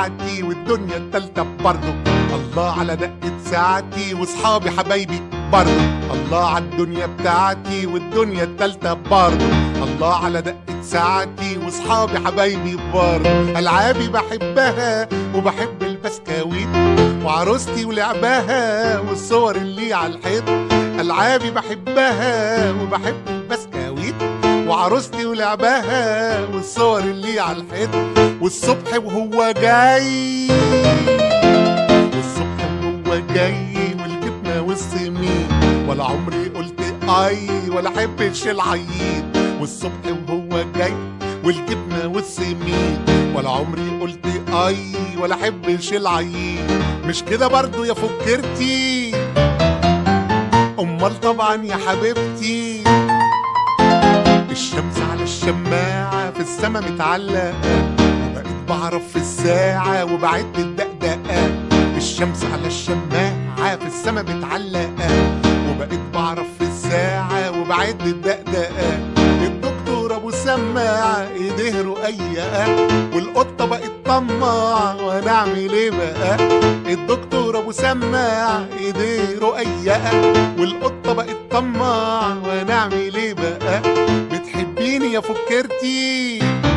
بتاعتي والدنيا التالتة برضه الله على دقة ساعتي وصحابي حبايبي برضه الله على الدنيا بتاعتي والدنيا التالتة برضه الله على دقة ساعتي وصحابي حبايبي برضه ألعابي بحبها وبحب البسكويت وعروستي ولعبها والصور اللي على الحيط ألعابي بحبها وبحب البسكويت وعروستي ولعبها والصور اللي على الحيط والصبح وهو جاي والصبح وهو جاي والجبنة والسمين ولا عمري قلت اي ولا حبش العيد والصبح وهو جاي والجبنة والسمين ولا عمري قلت اي ولا حبش العيد مش كده برضو يا فكرتي امال طبعا يا حبيبتي الشمس على الشماعة في السما متعلقة وبقيت بعرف في الساعة وبعد الدقدقة الشمس على الشماعة في السما متعلقة وبقيت بعرف في الساعة وبعد الدقدقة الدكتور ابو سماعة ايديه رقيقة والقطة بقت طماعة وانا اعمل ايه بقى الدكتور ابو سماعة ايديه رقيقة والقطة بقت طماعة وانا اعمل ايه بقى بتحبيني يا فكرتي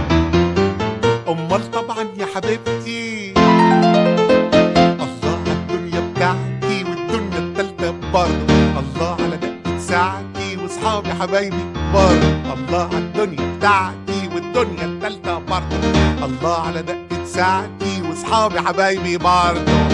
امال طبعا يا حبيبتي الله على الدنيا بتاعتي والدنيا التالتة برضه الله على دقة ساعتي وصحابي حبايبي برضه الله على الدنيا بتاعتي والدنيا التالتة برضه الله على دقة ساعتي وصحابي حبايبي برضه